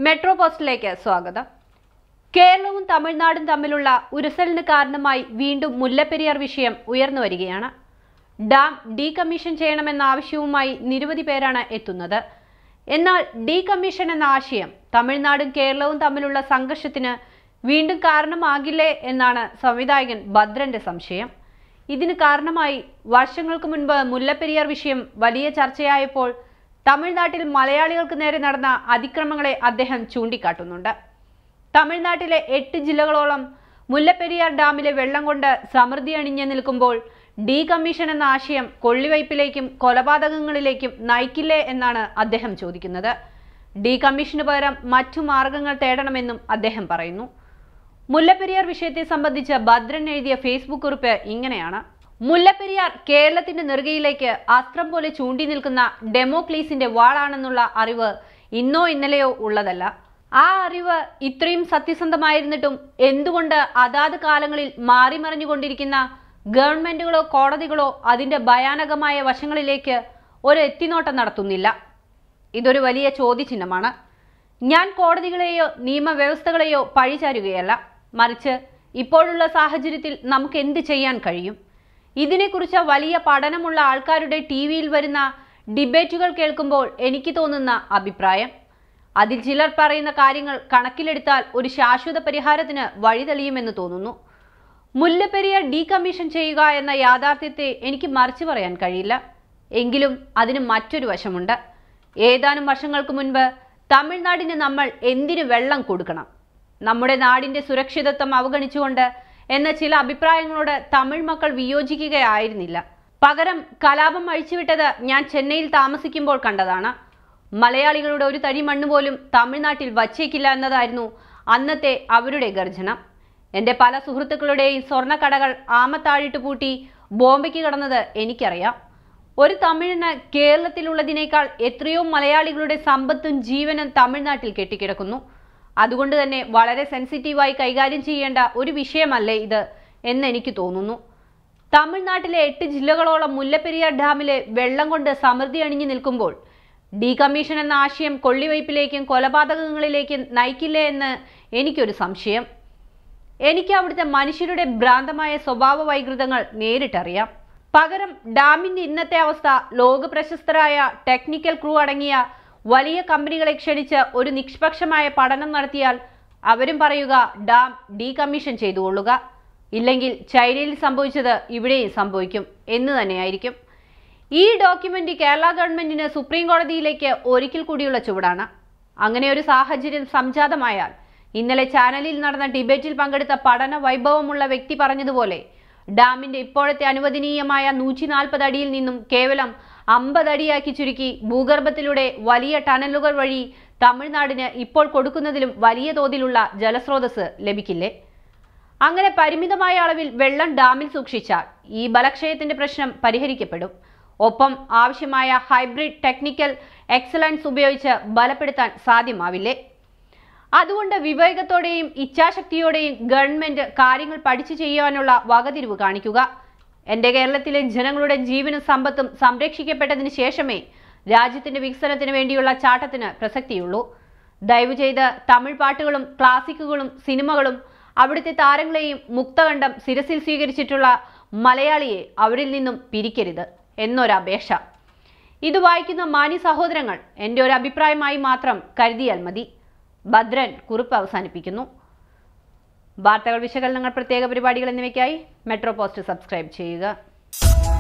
metro പോസ്റ്റിലേക്ക് സ്വാഗതം കേരളവും തമിഴ്നാടും തമ്മിലുള്ള ഉരസലിന് കാരണമായി വീണ്ടും മുല്ലപ്പെരിയാർ വിഷയം ഉയർന്നു വരികയാണ് ഡാം ഡീകമ്മീഷൻ ചെയ്യണമെന്ന ആവശ്യവുമായി നിരവധി പേരാണ് എത്തുന്നത് എന്നാൽ ഡീകമ്മീഷൻ എന്ന ആശയം തമിഴ്നാടും കേരളവും തമ്മിലുള്ള സംഘർഷത്തിന് വീണ്ടും കാരണമാകില്ലേ എന്നാണ് സംവിധായകൻ ഭദ്രന്റെ സംശയം ഇതിന് കാരണമായി വർഷങ്ങൾക്ക് മുൻപ് മുല്ലപ്പെരിയാർ വിഷയം വലിയ ചർച്ചയായപ്പോൾ തമിഴ്നാട്ടിൽ മലയാളികൾക്ക് നേരെ നടന്ന അതിക്രമങ്ങളെ അദ്ദേഹം ചൂണ്ടിക്കാട്ടുന്നുണ്ട് തമിഴ്നാട്ടിലെ എട്ട് ജില്ലകളോളം മുല്ലപ്പെരിയാർ ഡാമിലെ വെള്ളം കൊണ്ട് സമൃദ്ധി അണിഞ്ഞു നിൽക്കുമ്പോൾ ഡീകമ്മീഷൻ എന്ന ആശയം കൊള്ളിവയ്പിലേക്കും കൊലപാതകങ്ങളിലേക്കും നയിക്കില്ലേ എന്നാണ് അദ്ദേഹം ചോദിക്കുന്നത് ഡീകമ്മീഷന് പകരം മറ്റു മാർഗങ്ങൾ തേടണമെന്നും അദ്ദേഹം പറയുന്നു മുല്ലപ്പെരിയാർ വിഷയത്തെ സംബന്ധിച്ച് ഭദ്രൻ എഴുതിയ ഫേസ്ബുക്ക് കുറിപ്പ് ഇങ്ങനെയാണ് മുല്ലപ്പെരിയാർ കേരളത്തിന്റെ നെറുകയിലേക്ക് അസ്ത്രം പോലെ ചൂണ്ടി നിൽക്കുന്ന ഡെമോക്ലീസിന്റെ വാളാണെന്നുള്ള അറിവ് ഇന്നോ ഇന്നലെയോ ഉള്ളതല്ല ആ അറിവ് ഇത്രയും സത്യസന്ധമായിരുന്നിട്ടും എന്തുകൊണ്ട് അതാത് കാലങ്ങളിൽ മാറിമറിഞ്ഞുകൊണ്ടിരിക്കുന്ന ഗവൺമെന്റുകളോ കോടതികളോ അതിന്റെ ഭയാനകമായ വശങ്ങളിലേക്ക് ഒരു എത്തിനോട്ടം നടത്തുന്നില്ല ഇതൊരു വലിയ ചോദ്യചിഹ്നമാണ് ഞാൻ കോടതികളെയോ നിയമവ്യവസ്ഥകളെയോ പഴിചാരുകയല്ല മറിച്ച് ഇപ്പോഴുള്ള സാഹചര്യത്തിൽ നമുക്ക് എന്ത് ചെയ്യാൻ കഴിയും ഇതിനെക്കുറിച്ച് വലിയ പഠനമുള്ള ആൾക്കാരുടെ ടി വിയിൽ വരുന്ന ഡിബേറ്റുകൾ കേൾക്കുമ്പോൾ എനിക്ക് തോന്നുന്ന അഭിപ്രായം അതിൽ ചിലർ പറയുന്ന കാര്യങ്ങൾ കണക്കിലെടുത്താൽ ഒരു ശാശ്വത പരിഹാരത്തിന് വഴി തെളിയുമെന്ന് തോന്നുന്നു മുല്ലപ്പെരിയാർ ഡീകമ്മീഷൻ ചെയ്യുക എന്ന യാഥാർത്ഥ്യത്തെ എനിക്ക് മറിച്ചു പറയാൻ കഴിയില്ല എങ്കിലും അതിന് മറ്റൊരു വശമുണ്ട് ഏതാനും വർഷങ്ങൾക്ക് മുൻപ് തമിഴ്നാടിന് നമ്മൾ എന്തിനു വെള്ളം കൊടുക്കണം നമ്മുടെ നാടിന്റെ സുരക്ഷിതത്വം അവഗണിച്ചുകൊണ്ട് എന്ന ചില അഭിപ്രായങ്ങളോട് തമിഴ് മക്കൾ വിയോജിക്കുകയായിരുന്നില്ല പകരം കലാപം അഴിച്ചുവിട്ടത് ഞാൻ ചെന്നൈയിൽ താമസിക്കുമ്പോൾ കണ്ടതാണ് മലയാളികളുടെ ഒരു തരി മണ്ണ് പോലും തമിഴ്നാട്ടിൽ വച്ചേക്കില്ല എന്നതായിരുന്നു അന്നത്തെ അവരുടെ ഗർജനം എൻ്റെ പല സുഹൃത്തുക്കളുടെയും സ്വർണ്ണക്കടകൾ ആമത്താഴിട്ട് പൂട്ടി ബോംബെക്ക് കടന്നത് എനിക്കറിയാം ഒരു തമിഴിന് കേരളത്തിലുള്ളതിനേക്കാൾ എത്രയോ മലയാളികളുടെ സമ്പത്തും ജീവനും തമിഴ്നാട്ടിൽ കെട്ടിക്കിടക്കുന്നു അതുകൊണ്ട് തന്നെ വളരെ സെൻസിറ്റീവായി കൈകാര്യം ചെയ്യേണ്ട ഒരു വിഷയമല്ലേ ഇത് എന്ന് എനിക്ക് തോന്നുന്നു തമിഴ്നാട്ടിലെ എട്ട് ജില്ലകളോളം മുല്ലപ്പെരിയാർ ഡാമിലെ വെള്ളം കൊണ്ട് സമൃദ്ധി അണിഞ്ഞു നിൽക്കുമ്പോൾ ഡീകമ്മീഷൻ എന്ന ആശയം കൊള്ളിവയ്പിലേക്കും കൊലപാതകങ്ങളിലേക്കും നയിക്കില്ലേ എന്ന് എനിക്കൊരു സംശയം എനിക്ക് അവിടുത്തെ മനുഷ്യരുടെ ഭ്രാന്തമായ സ്വഭാവ വൈകൃതങ്ങൾ നേരിട്ടറിയാം പകരം ഡാമിന്റെ ഇന്നത്തെ അവസ്ഥ ലോക പ്രശസ്തരായ ടെക്നിക്കൽ ക്രൂ അടങ്ങിയ വലിയ കമ്പനികളെ ക്ഷണിച്ച് ഒരു നിഷ്പക്ഷമായ പഠനം നടത്തിയാൽ അവരും പറയുക ഡാം ഡീകമ്മീഷൻ ചെയ്തുകൊള്ളുക ഇല്ലെങ്കിൽ ചൈനയിൽ സംഭവിച്ചത് ഇവിടെയും സംഭവിക്കും എന്ന് തന്നെയായിരിക്കും ഈ ഡോക്യുമെന്റ് കേരള ഗവൺമെന്റിന് സുപ്രീം കോടതിയിലേക്ക് ഒരിക്കൽ കൂടിയുള്ള ചുവടാണ് അങ്ങനെ ഒരു സാഹചര്യം സംജാതമായാൽ ഇന്നലെ ചാനലിൽ നടന്ന ഡിബേറ്റിൽ പങ്കെടുത്ത പഠന വൈഭവമുള്ള വ്യക്തി പറഞ്ഞതുപോലെ ഡാമിന്റെ ഇപ്പോഴത്തെ അനുവദനീയമായ നൂറ്റി നാൽപ്പത് അടിയിൽ നിന്നും കേവലം അമ്പത് അടിയാക്കി ചുരുക്കി ഭൂഗർഭത്തിലൂടെ വലിയ ടണലുകൾ വഴി തമിഴ്നാടിന് ഇപ്പോൾ കൊടുക്കുന്നതിലും വലിയ തോതിലുള്ള ജലസ്രോതസ് ലഭിക്കില്ലേ അങ്ങനെ പരിമിതമായ അളവിൽ വെള്ളം ഡാമിൽ സൂക്ഷിച്ചാൽ ഈ ബലക്ഷയത്തിന്റെ പ്രശ്നം പരിഹരിക്കപ്പെടും ഒപ്പം ആവശ്യമായ ഹൈബ്രിഡ് ടെക്നിക്കൽ എക്സലൻസ് ഉപയോഗിച്ച് ബലപ്പെടുത്താൻ സാധ്യമാവില്ലേ അതുകൊണ്ട് വിവേകത്തോടെയും ഇച്ഛാശക്തിയോടെയും ഗവൺമെന്റ് കാര്യങ്ങൾ പഠിച്ചു ചെയ്യുവാനുള്ള വകതിരിവ് കാണിക്കുക എൻ്റെ കേരളത്തിലെ ജനങ്ങളുടെ ജീവനും സമ്പത്തും സംരക്ഷിക്കപ്പെട്ടതിന് ശേഷമേ രാജ്യത്തിന്റെ വികസനത്തിന് വേണ്ടിയുള്ള ചാട്ടത്തിന് പ്രസക്തിയുള്ളൂ ദയവ് ചെയ്ത് തമിഴ് പാട്ടുകളും ക്ലാസിക്കുകളും സിനിമകളും അവിടുത്തെ താരങ്ങളെയും മുക്തകണ്ഠം ശിരസിൽ സ്വീകരിച്ചിട്ടുള്ള മലയാളിയെ അവരിൽ നിന്നും പിരിക്കരുത് എന്നൊരപേക്ഷ ഇത് വായിക്കുന്ന മാന്യ സഹോദരങ്ങൾ എൻ്റെ ഒരു അഭിപ്രായമായി മാത്രം കരുതിയാൽ മതി ഭദ്രൻ കുറിപ്പ് അവസാനിപ്പിക്കുന്നു വാർത്തകൾ വിശകലനങ്ങൾ പ്രത്യേക പരിപാടികൾ എന്നിവയ്ക്കായി മെട്രോ പോസ്റ്റ് സബ്സ്ക്രൈബ് ചെയ്യുക